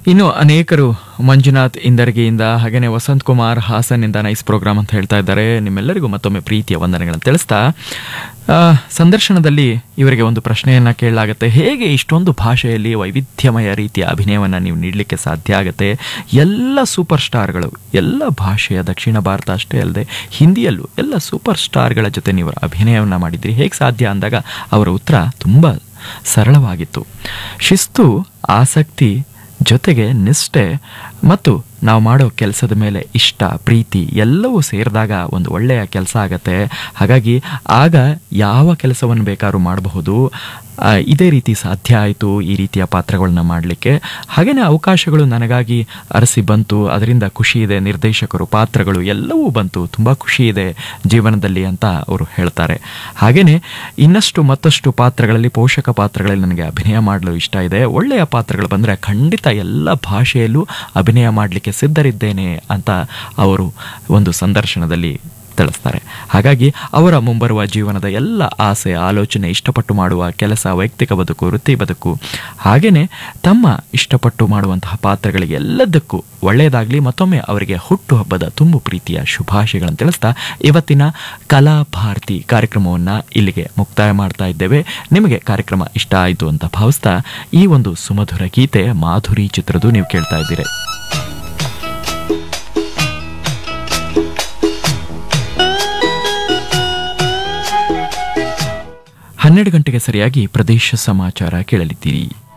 ಇನ್ನು ಅನೇಕರು ಮಂಜುನಾಥ್ ಇಂದರ್ಗಿಯಿಂದ ಹಾಗೆಯೇ ವಸಂತ್ ಕುಮಾರ್ ಹಾಸನ್ನಿಂದ ನೈಸ್ ಪ್ರೋಗ್ರಾಮ್ ಅಂತ ಹೇಳ್ತಾ ಇದ್ದಾರೆ ನಿಮ್ಮೆಲ್ಲರಿಗೂ ಮತ್ತೊಮ್ಮೆ ಪ್ರೀತಿಯ ವಂದನೆಗಳನ್ನು ತಿಳಿಸ್ತಾ ಆ, ಸಂದರ್ಶನದಲ್ಲಿ ಇವರಿಗೆ ಒಂದು ಪ್ರಶ್ನೆಯನ್ನ ಕೇಳಲಾಗುತ್ತೆ ಹೇಗೆ ಇಷ್ಟೊಂದು ಭಾಷೆಯಲ್ಲಿ ವೈವಿಧ್ಯಮಯ ರೀತಿಯ ಅಭಿನಯವನ್ನು ನೀವು ನೀಡಲಿಕ್ಕೆ ಸಾಧ್ಯ ಆಗುತ್ತೆ ಎಲ್ಲ ಸೂಪರ್ ಸ್ಟಾರ್ಗಳು ಎಲ್ಲ ಭಾಷೆಯ ದಕ್ಷಿಣ ಭಾರತ ಅಷ್ಟೇ ಅಲ್ಲದೆ ಹಿಂದಿಯಲ್ಲೂ ಎಲ್ಲ ಸೂಪರ್ ಸ್ಟಾರ್ಗಳ ಜೊತೆ ನೀವು ಅಭಿನಯವನ್ನು ಮಾಡಿದ್ರಿ ಹೇಗೆ ಸಾಧ್ಯ ಅಂದಾಗ ಅವರ ಉತ್ತರ ತುಂಬ ಸರಳವಾಗಿತ್ತು ಶಿಸ್ತು ಆಸಕ್ತಿ ಜೊತೆಗೆ ನಿಷ್ಠೆ ಮತ್ತು ನಾವು ಮಾಡೋ ಕೆಲಸದ ಮೇಲೆ ಇಷ್ಟ ಪ್ರೀತಿ ಎಲ್ಲವೂ ಸೇರಿದಾಗ ಒಂದು ಒಳ್ಳೆಯ ಕೆಲಸ ಆಗತ್ತೆ ಹಾಗಾಗಿ ಆಗ ಯಾವ ಕೆಲಸವನ್ನು ಬೇಕಾದ್ರೂ ಮಾಡಬಹುದು ಆ, ಇದೇ ರೀತಿ ಸಾಧ್ಯ ಆಯಿತು ಈ ರೀತಿಯ ಪಾತ್ರಗಳನ್ನ ಮಾಡಲಿಕ್ಕೆ ಹಾಗೆಯೇ ಅವಕಾಶಗಳು ನನಗಾಗಿ ಅರಸಿ ಬಂತು ಅದರಿಂದ ಖುಷಿ ಇದೆ ನಿರ್ದೇಶಕರು ಪಾತ್ರಗಳು ಎಲ್ಲವೂ ಬಂತು ತುಂಬ ಖುಷಿ ಇದೆ ಜೀವನದಲ್ಲಿ ಅಂತ ಅವರು ಹೇಳ್ತಾರೆ ಹಾಗೆಯೇ ಇನ್ನಷ್ಟು ಮತ್ತಷ್ಟು ಪಾತ್ರಗಳಲ್ಲಿ ಪೋಷಕ ಪಾತ್ರಗಳಲ್ಲಿ ನನಗೆ ಅಭಿನಯ ಮಾಡಲು ಇಷ್ಟ ಇದೆ ಒಳ್ಳೆಯ ಪಾತ್ರಗಳು ಬಂದರೆ ಖಂಡಿತ ಎಲ್ಲ ಭಾಷೆಯಲ್ಲೂ ಅಭಿನಯ ಮಾಡಲಿಕ್ಕೆ ಸಿದ್ಧರಿದ್ದೇನೆ ಅಂತ ಅವರು ಒಂದು ಸಂದರ್ಶನದಲ್ಲಿ ತಿಳಿಸ್ತಾರೆ ಹಾಗಾಗಿ ಅವರ ಮುಂಬರುವ ಜೀವನದ ಎಲ್ಲ ಆಸೆ ಆಲೋಚನೆ ಇಷ್ಟಪಟ್ಟು ಮಾಡುವ ಕೆಲಸ ವೈಯಕ್ತಿಕ ಬದುಕು ವೃತ್ತಿ ಬದುಕು ಹಾಗೆಯೇ ತಮ್ಮ ಇಷ್ಟಪಟ್ಟು ಮಾಡುವಂತಹ ಪಾತ್ರಗಳಿಗೆ ಎಲ್ಲದಕ್ಕೂ ಒಳ್ಳೆಯದಾಗಲಿ ಮತ್ತೊಮ್ಮೆ ಅವರಿಗೆ ಹುಟ್ಟುಹಬ್ಬದ ತುಂಬು ಪ್ರೀತಿಯ ಶುಭಾಶಯಗಳನ್ನು ತಿಳಿಸ್ತಾ ಇವತ್ತಿನ ಕಲಾ ಭಾರತಿ ಕಾರ್ಯಕ್ರಮವನ್ನು ಇಲ್ಲಿಗೆ ಮುಕ್ತಾಯ ಮಾಡ್ತಾ ಇದ್ದೇವೆ ನಿಮಗೆ ಕಾರ್ಯಕ್ರಮ ಇಷ್ಟ ಆಯಿತು ಅಂತ ಭಾವಿಸ್ತಾ ಈ ಒಂದು ಸುಮಧುರ ಗೀತೆ ಮಾಧುರಿ ಚಿತ್ರದ್ದು ನೀವು ಕೇಳ್ತಾ ಇದ್ದೀರಿ ಹನ್ನೆರಡು ಗಂಟೆಗೆ ಸರಿಯಾಗಿ ಪ್ರದೇಶ ಸಮಾಚಾರ ಕೇಳಲಿದ್ದೀರಿ